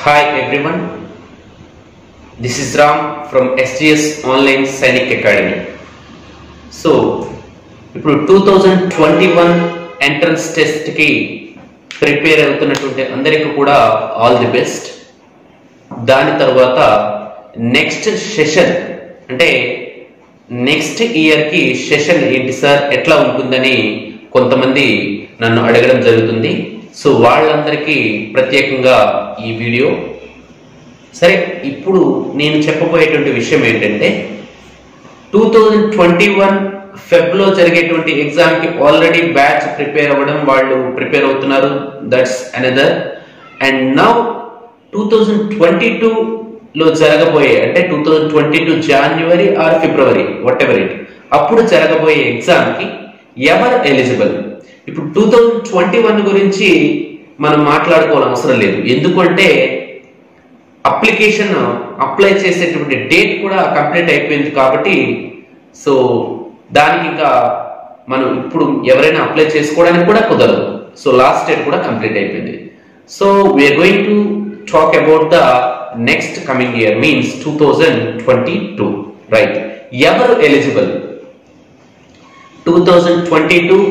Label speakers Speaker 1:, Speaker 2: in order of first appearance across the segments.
Speaker 1: Hi everyone, this is Ram from SGS Online Sainik Academy. So ఇప్పుడు two thousand twenty one entrance టెస్ట్కి prepare అవుతున్నటువంటి అందరికీ కూడా all the best దాని తర్వాత నెక్స్ట్ సెషన్ అంటే నెక్స్ట్ ఇయర్కి సెషన్ ఏంటి సార్ ఎట్లా ఉంటుందని కొంతమంది నన్ను అడగడం జరుగుతుంది సో వాళ్ళందరికీ ప్రత్యేకంగా ఈ వీడియో సరే ఇప్పుడు నేను చెప్పబోయేటువంటి విషయం ఏంటంటే టూ థౌజండ్ ట్వంటీ వన్ ఫెబ్లో జరిగేటువంటి ఎగ్జామ్కి ఆల్రెడీ బ్యాచ్ ప్రిపేర్ అవ్వడం వాళ్ళు ప్రిపేర్ అవుతున్నారు that's another and now two thousand twenty టూలో జరగబోయే అంటే two thousand twenty two January or February whatever it అప్పుడు జరగబోయే ఎగ్జామ్కి ఎవరు ఎలిజిబుల్ ఇప్పుడు టూ థౌజండ్ ట్వంటీ వన్ గురించి మనం మాట్లాడుకోవాల్సిన అవసరం లేదు ఎందుకంటే అప్లికేషన్ అప్లై చేసేటువంటి డేట్ కూడా కంప్లీట్ అయిపోయింది కాబట్టి సో దానికి ఇంకా మనం ఇప్పుడు ఎవరైనా అప్లై చేసుకోవడానికి కూడా కుదరదు సో లాస్ట్ డేట్ కూడా కంప్లీట్ అయిపోయింది so we're going to talk about the next coming year means two thousand twenty two right ఎవరు eligible two thousand twenty two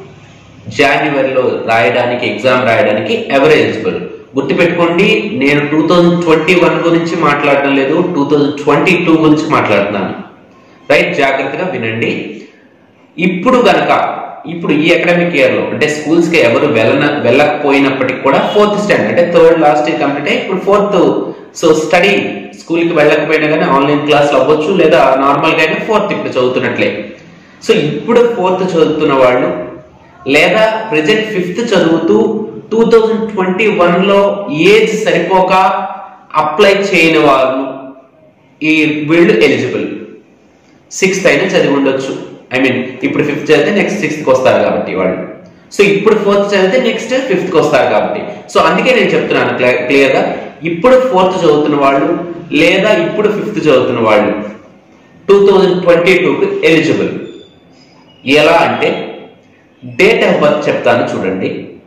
Speaker 1: జనవరిలో రాయడానికి ఎగ్జామ్ రాయడానికి ఎవరు ఎలిజిబుల్ గుర్తుపెట్టుకోండి నేను టూ థౌజండ్ ట్వంటీ వన్ గురించి మాట్లాడడం లేదు టూ థౌజండ్ ట్వంటీ టూ గురించి మాట్లాడుతున్నాను రైట్ జాగ్రత్తగా వినండి ఇప్పుడు గనక ఇప్పుడు ఈ అకాడమిక్ ఇయర్ లో అంటే స్కూల్స్ కి ఎవరు వెళ్ళన వెళ్ళకపోయినప్పటికీ కూడా ఫోర్త్ స్టాండర్డ్ అంటే థర్డ్ లాస్ట్ ఇయర్ కంప్లీట్ అయ్యి ఇప్పుడు ఫోర్త్ సో స్టడీ స్కూల్ కి వెళ్ళకపోయినా కానీ ఆన్లైన్ క్లాసులు అవ్వచ్చు లేదా నార్మల్ గా అయినా ఫోర్త్ ఇప్పుడు చదువుతున్నట్లే సో ఇప్పుడు ఫోర్త్ చదువుతున్న వాళ్ళు లేదా ప్రజెంట్ ఫిఫ్త్ చదువుతూ టూ థౌజండ్ ట్వంటీ వన్లో ఏజ్ సరిపోక అప్లై చేయని వాళ్ళు ఈ వీళ్ళు ఎలిజిబుల్ సిక్స్త్ అయినా చదివి ఉండొచ్చు ఐ మీన్ ఇప్పుడు ఫిఫ్త్ చదివితే నెక్స్ట్ సిక్స్త్కి వస్తారు కాబట్టి వాళ్ళు సో ఇప్పుడు ఫోర్త్ చదివితే నెక్స్ట్ ఫిఫ్త్కి వస్తారు కాబట్టి సో అందుకే నేను చెప్తున్నాను క్లియర్గా ఇప్పుడు ఫోర్త్ చదువుతున్న వాళ్ళు లేదా ఇప్పుడు ఫిఫ్త్ చదువుతున్న వాళ్ళు టూ థౌజండ్ ట్వంటీ టూకి ఎలిజిబుల్ ఎలా అంటే డేట్ ఆఫ్ బర్త్ చెప్తాను చూడండి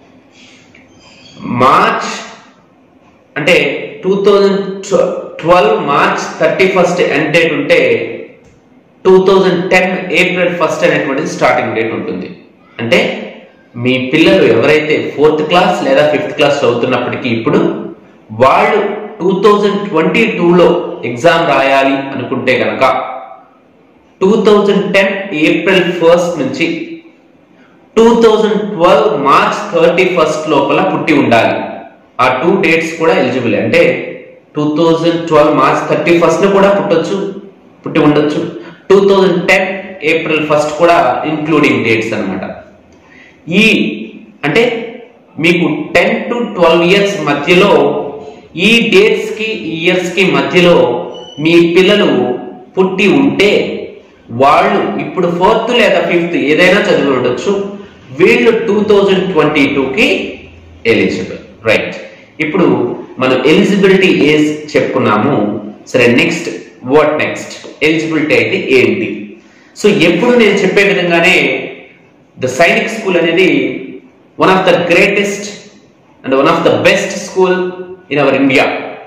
Speaker 1: మార్చ్ అంటే two thousand twelve March thirty first end date ఉంటే two thousand ten April first అనేటువంటిది స్టార్టింగ్ డేట్ ఉంటుంది అంటే మీ పిల్లలు ఎవరైతే ఫోర్త్ క్లాస్ లేదా ఫిఫ్త్ క్లాస్ చదువుతున్నప్పటికీ ఇప్పుడు వాళ్ళు టూ థౌజండ్ ట్వంటీ టూలో ఎగ్జామ్ రాయాలి అనుకుంటే కనుక two thousand ten April first నుంచి two thousand twelve March thirty first లోపల పుట్టి ఉండాలి ఆ టూ డేట్స్ కూడా ఎలిజిబుల్ అంటే two thousand twelve March thirty first కూడా పుట్టొచ్చు పుట్టి ఉండొచ్చు two thousand ten April first కూడా ఇంక్లూడింగ్ డేట్స్ అనమాట ఈ అంటే మీకు టెన్ టు ట్వెల్వ్ ఇయర్స్ మధ్యలో ఈ డేట్స్కి ఇయర్స్కి మధ్యలో మీ పిల్లలు పుట్టి ఉంటే వాళ్ళు ఇప్పుడు ఫోర్త్ లేదా ఫిఫ్త్ ఏదైనా చదివి ఉండొచ్చు వీళ్ళు టూ థౌజండ్ ట్వంటీ టూకి ఎలిజిబుల్ రైట్ ఇప్పుడు మనం ఎలిజిబిలిటీ ఏజ్ చెప్పుకున్నాము సరే నెక్స్ట్ వాట్ నెక్స్ట్ ఎలిజిబిలిటీ అయితే ఏంటి సో ఎప్పుడు నేను చెప్పే విధంగానే ద సైనిక్ స్కూల్ అనేది one of the greatest and one of the best school in our India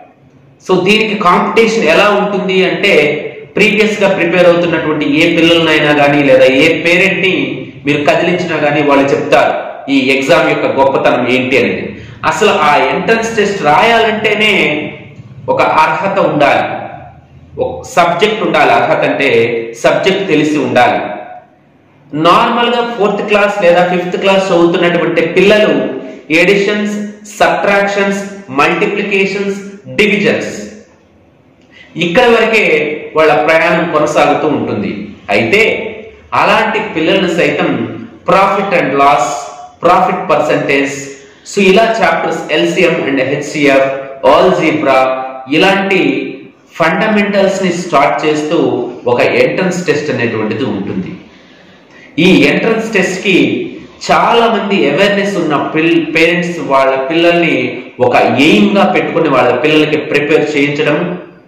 Speaker 1: so దీనికి కాంపిటీషన్ ఎలా ఉంటుంది అంటే ప్రీవియస్ గా ప్రిపేర్ అవుతున్నటువంటి ఏ పిల్లలనైనా కానీ లేదా ఏ పేరెంట్ ని మీరు కదిలించినా కానీ వాళ్ళు చెప్తారు ఈ ఎగ్జామ్ యొక్క గొప్పతనం ఏంటి అనేది అసలు ఆ ఎంట్రన్స్ టెస్ట్ రాయాలంటేనే ఒక అర్హత ఉండాలి ఒక సబ్జెక్ట్ ఉండాలి అర్హత అంటే సబ్జెక్ట్ తెలిసి ఉండాలి నార్మల్ గా ఫోర్త్ క్లాస్ లేదా ఫిఫ్త్ క్లాస్ చదువుతున్నటువంటి పిల్లలు ఎడిషన్స్ సబ్ట్రాక్షన్స్ మల్టిప్లికేషన్స్ డివిజన్స్ ఇక్కడ వరకే వాళ్ళ ప్రయాణం కొనసాగుతూ ఉంటుంది అయితే అలాంటి పిల్లలను సైతం profit and loss profit percentage so ఇలా chapters LCM and HCF algebra ఇలాంటి ఫండమెంటల్స్ ని స్టార్ట్ చేస్తూ ఒక ఎంట్రన్స్ టెస్ట్ అనేటువంటిది ఉంటుంది ఈ ఎంట్రన్స్ టెస్ట్ కి చాలా మంది అవేర్నెస్ ఉన్న పిల్ పేరెంట్స్ వాళ్ళ పిల్లల్ని ఒక ఎయిమ్ గా పెట్టుకుని వాళ్ళ పిల్లలకి ప్రిపేర్ చేయించడం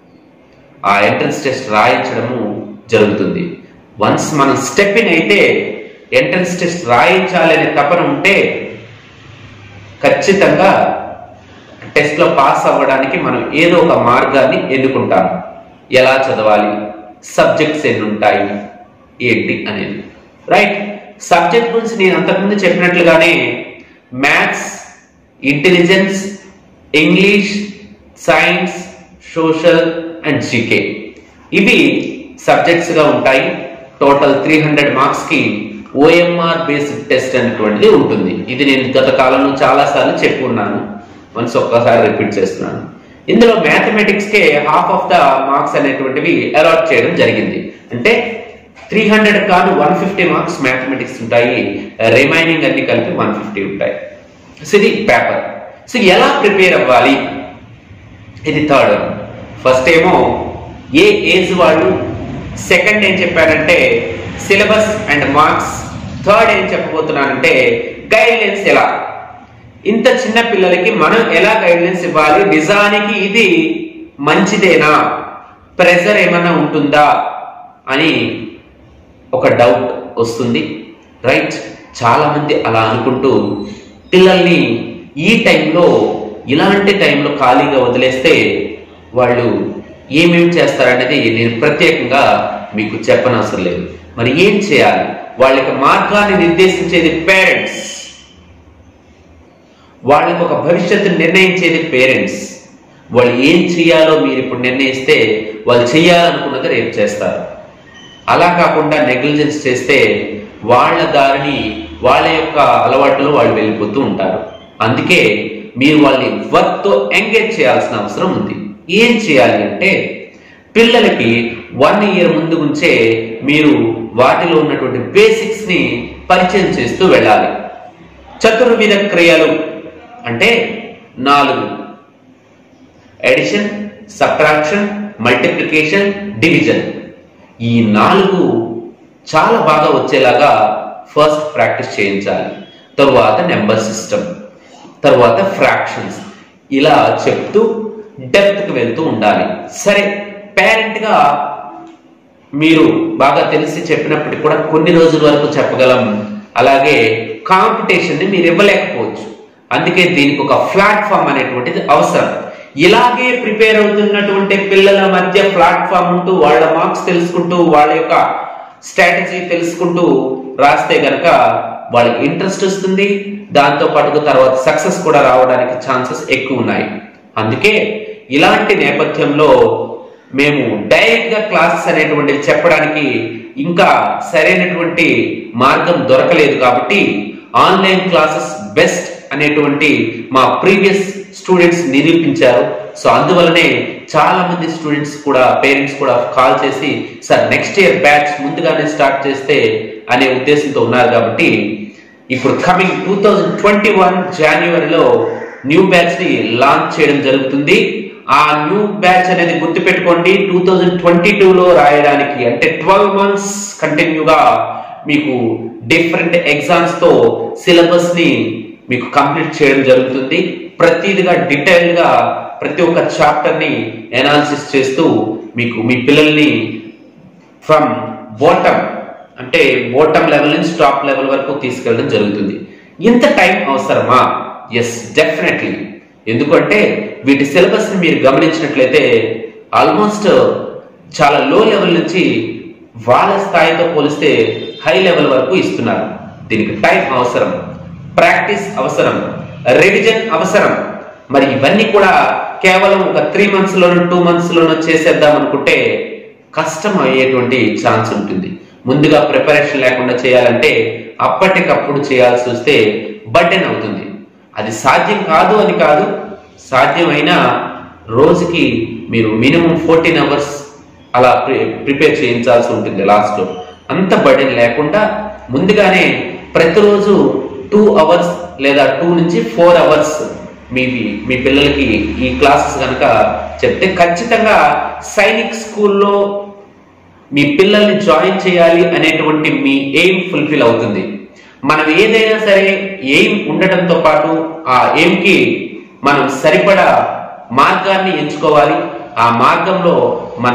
Speaker 1: ఆ ఎంట్రన్స్ టెస్ట్ రాయించడము జరుగుతుంది వన్స్ మనం స్టెప్ ఇన్ అయితే ఎంట్రన్స్ టెస్ట్ రాయించాలి అనే తపన ఉంటే ఖచ్చితంగా టెస్ట్ లో పాస్ అవ్వడానికి మనం ఏదో ఒక మార్గాన్ని ఎన్నుకుంటాం ఎలా చదవాలి సబ్జెక్ట్స్ ఎన్ని ఉంటాయి ఏంటి అనేది రైట్ సబ్జెక్ట్ గురించి నేను అంతకుముందు చెప్పినట్లుగానే maths intelligence English science social and GK ఇవి సబ్జెక్ట్స్ గా ఉంటాయి టోటల్ త్రీ హండ్రెడ్ మార్క్స్ కి ఓఎంఆర్ బేస్డ్ టెస్ట్ అనేటువంటిది ఉంటుంది ఇది నేను గత కాలంలో చాలా సార్లు చెప్పి ఉన్నాను మనసు ఒక్కసారి రిపీట్ చేస్తున్నాను ఇందులో మ్యాథమెటిక్స్ కే హాఫ్ ఆఫ్ ద మార్క్స్ అనేటువంటివి అలాట్ చేయడం జరిగింది అంటే త్రీ హండ్రెడ్ కాను వన్ ఫిఫ్టీ మార్క్స్ మ్యాథమెటిక్స్ ఉంటాయి రిమైనింగ్ అన్ని కలిపి వన్ ఫిఫ్టీ ఉంటాయి సో ఇది పేపర్ సో ఎలా ప్రిపేర్ అవ్వాలి ఇది థర్డ్ ఫస్ట్ ఏమో ఏ ఏజ్ వాళ్ళు సెకండ్ ఏం చెప్పారంటే సిలబస్ అండ్ మార్క్స్ థర్డ్ ఏం చెప్పబోతున్నానంటే గైడ్లైన్స్ ఎలా ఇంత చిన్న పిల్లలకి మనం ఎలా గైడ్లైన్స్ ఇవ్వాలి నిజానికి ఇది మంచిదేనా ప్రెజర్ ఏమైనా ఉంటుందా అని ఒక డౌట్ వస్తుంది రైట్ చాలా మంది అలా అనుకుంటూ పిల్లల్ని ఈ టైంలో ఇలాంటి టైంలో ఖాళీగా వదిలేస్తే వాళ్ళు ఏమేమి చేస్తారనేది నేను ప్రత్యేకంగా మీకు చెప్పనవసరం లేదు మరి ఏం చేయాలి వాళ్ళకి మార్గాన్ని నిర్దేశించేది పేరెంట్స్ వాళ్ళకి ఒక భవిష్యత్తు నిర్ణయించేది పేరెంట్స్ వాళ్ళు ఏం చేయాలో మీరు ఇప్పుడు నిర్ణయిస్తే వాళ్ళు చేయాలనుకున్నది రేపు చేస్తారు అలా కాకుండా నెగ్లిజెన్స్ చేస్తే వాళ్ళ దారిని వాళ్ళ యొక్క అలవాట్లు వాళ్ళు వెళ్ళిపోతూ ఉంటారు అందుకే మీరు వాళ్ళని వర్క్తో ఎంగేజ్ చేయాల్సిన అవసరం ఉంది ఏం చేయాలి అంటే పిల్లలకి వన్ ఇయర్ ముందు నుంచే మీరు వాటిలో ఉన్నటువంటి బేసిక్స్ ని పరిచయం చేస్తూ వెళ్ళాలి చతుర్విధ క్రియలు అంటే నాలుగు ఎడిషన్ సబ్ట్రాక్షన్ మల్టిప్లికేషన్ డివిజన్ ఈ నాలుగు చాలా బాగా వచ్చేలాగా ఫస్ట్ ప్రాక్టీస్ చేయించాలి తరువాత నెంబర్ సిస్టమ్ తరువాత ఫ్రాక్షన్స్ ఇలా చెప్తూ డెప్త్కి వెళ్తూ ఉండాలి సరే పేరెంట్గా మీరు బాగా తెలిసి చెప్పినప్పటికీ కూడా కొన్ని రోజుల వరకు చెప్పగలం అలాగే కాంపిటీషన్ని మీరు ఇవ్వలేకపోవచ్చు అందుకే దీనికి ఒక ప్లాట్ఫామ్ అనేటువంటిది అవసరం ఇలాగే ప్రిపేర్ అవుతున్నటువంటి పిల్లల మధ్య ప్లాట్ఫామ్ ఉంటూ వాళ్ళ మార్క్స్ తెలుసుకుంటూ వాళ్ళ యొక్క స్ట్రాటజీ తెలుసుకుంటూ రాస్తే గనక వాళ్ళకి ఇంట్రెస్ట్ వస్తుంది దాంతో పాటుగా తర్వాత సక్సెస్ కూడా రావడానికి ఛాన్సెస్ ఎక్కువ ఉన్నాయి అందుకే ఇలాంటి నేపథ్యంలో మేము డైరెక్ట్ గా క్లాసెస్ అనేటువంటివి చెప్పడానికి ఇంకా సరైనటువంటి మార్గం దొరకలేదు కాబట్టి ఆన్లైన్ క్లాసెస్ బెస్ట్ అనేటువంటి మా ప్రీవియస్ స్టూడెంట్స్ నిరూపించారు సో అందువలనే చాలా మంది స్టూడెంట్స్ కూడా పేరెంట్స్ కూడా కాల్ చేసి సార్ నెక్స్ట్ ఇయర్ బ్యాచ్ ముందుగానే స్టార్ట్ చేస్తే అనే ఉద్దేశంతో ఉన్నారు కాబట్టి ఇప్పుడు coming two thousand twenty one జనవరిలో న్యూ బ్యాచ్ ని లాంచ్ చేయడం జరుగుతుంది ఆ న్యూ బ్యాచ్ అనేది గుర్తుపెట్టుకోండి టూ థౌజండ్ ట్వంటీ టూలో రాయడానికి అంటే ట్వెల్వ్ మంత్స్ కంటిన్యూగా మీకు డిఫరెంట్ ఎగ్జామ్స్ తో సిలబస్ ని మీకు కంప్లీట్ చేయడం జరుగుతుంది ప్రతిదిగా డీటెయిల్ గా ప్రతి ఒక్క చాప్టర్ ని ఎనాలిసిస్ చేస్తూ మీకు మీ పిల్లల్ని ఫ్రమ్ బాటమ్ అంటే బాటమ్ లెవెల్ నుంచి టాప్ లెవెల్ వరకు తీసుకెళ్ళడం జరుగుతుంది ఇంత టైం అవసరమా ఎస్ డెఫినెట్లీ ఎందుకంటే వీటి సిలబస్ ని మీరు గమనించినట్లయితే ఆల్మోస్ట్ చాలా లో లెవెల్ నుంచి వాళ్ళ స్థాయితో పోలిస్తే హై లెవెల్ వరకు ఇస్తున్నారు దీనికి టైం అవసరం ప్రాక్టీస్ అవసరం రివిజన్ అవసరం మరి ఇవన్నీ కూడా కేవలం ఒక త్రీ మంత్స్ లోనో టూ మంత్స్ లోనో చేసేద్దాం అనుకుంటే కష్టం అయ్యేటువంటి ఛాన్స్ ఉంటుంది ముందుగా ప్రిపరేషన్ లేకుండా చేయాలంటే అప్పటికప్పుడు చేయాల్సి వస్తే బర్డెన్ అవుతుంది అది సాధ్యం కాదు అని కాదు సాధ్యమైన రోజుకి మీరు మినిమం ఫోర్టీన్ అవర్స్ అలా ప్రిపేర్ చేయించాల్సి ఉంటుంది లాస్ట్లో అంత బర్డెన్ లేకుండా ముందుగానే ప్రతిరోజు టూ అవర్స్ లేదా టూ నుంచి ఫోర్ అవర్స్ మీ మీ పిల్లలకి ఈ క్లాసెస్ కనుక చెప్తే ఖచ్చితంగా సైనిక్ స్కూల్లో మీ పిల్లల్ని జాయిన్ చేయాలి అనేటువంటి మీ ఎయిమ్ ఫుల్ఫిల్ అవుతుంది మనం ఏదైనా సరే ఎయిమ్ ఉండటంతో పాటు ఆ ఎయిమ్కి మనం సరిపడా మార్గాన్ని ఎంచుకోవాలి ఆ మార్గంలో మన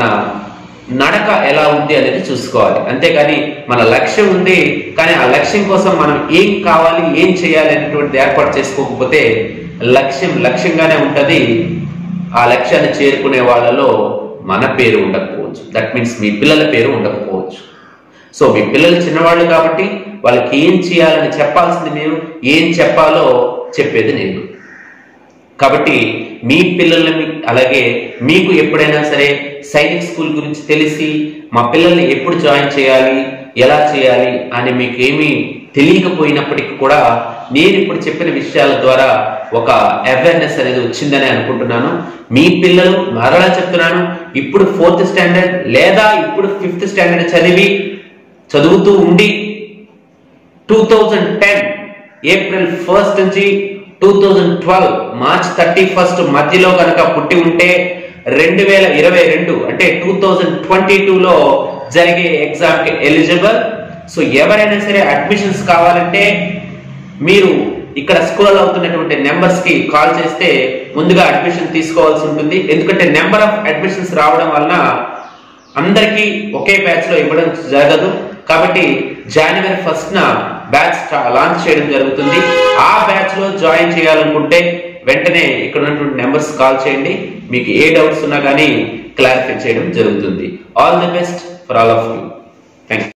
Speaker 1: నడక ఎలా ఉంది అనేది చూసుకోవాలి అంతేగాని మన లక్ష్యం ఉంది కానీ ఆ లక్ష్యం కోసం మనం ఏం కావాలి ఏం చేయాలి అనేటువంటిది ఏర్పాటు చేసుకోకపోతే లక్ష్యం లక్ష్యంగానే ఉంటది ఆ లక్ష్యాన్ని చేరుకునే వాళ్ళలో మన పేరు ఉండకపోవచ్చు దట్ మీన్స్ మీ పిల్లల పేరు ఉండకపోవచ్చు సో మీ పిల్లలు చిన్నవాళ్ళు కాబట్టి వాళ్ళకి ఏం చేయాలని చెప్పాల్సింది మీరు ఏం చెప్పాలో చెప్పేది నేను కాబట్టి మీ పిల్లల్ని అలాగే మీకు ఎప్పుడైనా సరే సైనిక్ స్కూల్ గురించి తెలిసి మా పిల్లల్ని ఎప్పుడు జాయిన్ చేయాలి ఎలా చేయాలి అని మీకు ఏమీ తెలియకపోయినప్పటికీ కూడా నేను ఇప్పుడు చెప్పిన విషయాల ద్వారా ఒక అవేర్నెస్ అనేది వచ్చిందని అనుకుంటున్నాను మీ పిల్లలు మరలా చెప్తున్నాను ఇప్పుడు ఫోర్త్ స్టాండర్డ్ లేదా ఇప్పుడు ఫిఫ్త్ స్టాండర్డ్ చదివి చదువుతూ ఉండి two thousand ten April first నుంచి two thousand twelve March thirty first మధ్యలో కనుక పుట్టి ఉంటే రెండు వేల ఇరవై రెండు అంటే టూ థౌజండ్ ట్వంటీ టూలో జరిగే ఎగ్జామ్కి ఎలిజిబుల్ సో ఎవరైనా సరే అడ్మిషన్స్ కావాలంటే మీరు ఇక్కడ స్కూల్ అవుతున్నటువంటి నెంబర్స్ కి కాల్ చేస్తే ముందుగా అడ్మిషన్ తీసుకోవాల్సి ఉంటుంది ఎందుకంటే నెంబర్ ఆఫ్ అడ్మిషన్స్ రావడం వలన అందరికీ ఒకే బ్యాచ్ లో ఇవ్వడం జరగదు కాబట్టి జనవరి ఫస్ట్ న బ్యాచ్ లాంచ్ చేయడం జరుగుతుంది ఆ బ్యాచ్ లో జాయిన్ చేయాలనుకుంటే వెంటనే ఇక్కడ ఉన్నటువంటి నెంబర్స్ కాల్ చేయండి మీకు ఏ డౌట్స్ ఉన్నా కానీ క్లారిఫై చేయడం జరుగుతుంది all the best for all of you thank